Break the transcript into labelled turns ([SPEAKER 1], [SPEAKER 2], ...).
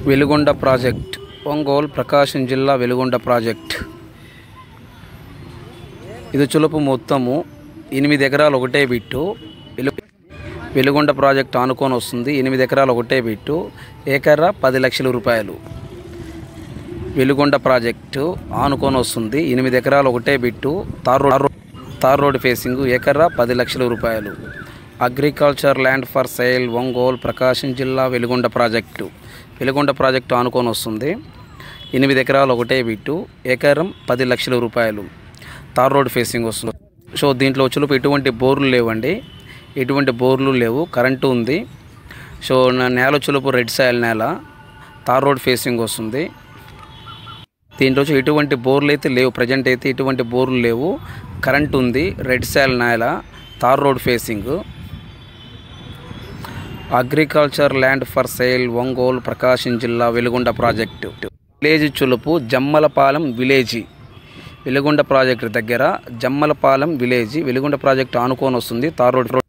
[SPEAKER 1] Veligonda project Ongole Prakasam జిల్లా Veligonda project ఇది చులుపు మొత్తము ఎనిమిది ఎకరాలు ఒకటే బిట్టు వెలు- వెలుగొండ ప్రాజెక్ట్ ఆనుకొని వస్తుంది ఎనిమిది ఎకరాలు ఒకటే బిట్టు ఏకరా పది లక్షల రూపాయలు వెలుగొండ ప్రాజెక్టు ఆనుకొని వస్తుంది ఎనిమిది ఎకరాలు ఒకటే bit tar road tar road facing ఎకరా పది లక్షల రూపాయలు agriculture land for sale Ongole Prakasam జిల్లా వెలుగొండ ప్రాజెక్టు వెలుగొండ ప్రాజెక్టు ఆనుకొని వస్తుంది ఎనిమిది ఎకరాలు ఒకటే బిట్టు ఎకరం పది లక్షల రూపాయలు తార్ రోడ్ ఫేసింగ్ వస్తుంది సో దీంట్లో వచ్చులుపు ఎటువంటి బోర్లు లేవండి ఎటువంటి బోర్లు లేవు కరెంటు ఉంది సో నా నేల చులుపు రెడ్ సాయిల్ నేల తార్ రోడ్ ఫేసింగ్ వస్తుంది దీంట్లో వచ్చి ఎటువంటి బోర్లు అయితే లేవు ప్రజెంట్ అయితే ఎటువంటి బోర్లు లేవు కరెంట్ ఉంది రెడ్ సాయిల్ నేల tar road facing agriculture land for sale Ongole Prakasam జిల్లా వెలుగొండ ప్రాజెక్టు విలేజ్ చులుపు జమ్మలపాలెం విలేజీ వెలుగొండ ప్రాజెక్టు దగ్గర జమ్మలపాలెం విలేజ్ వెలుగొండ ప్రాజెక్టు ఆనుకొని వస్తుంది తార్ రోడ్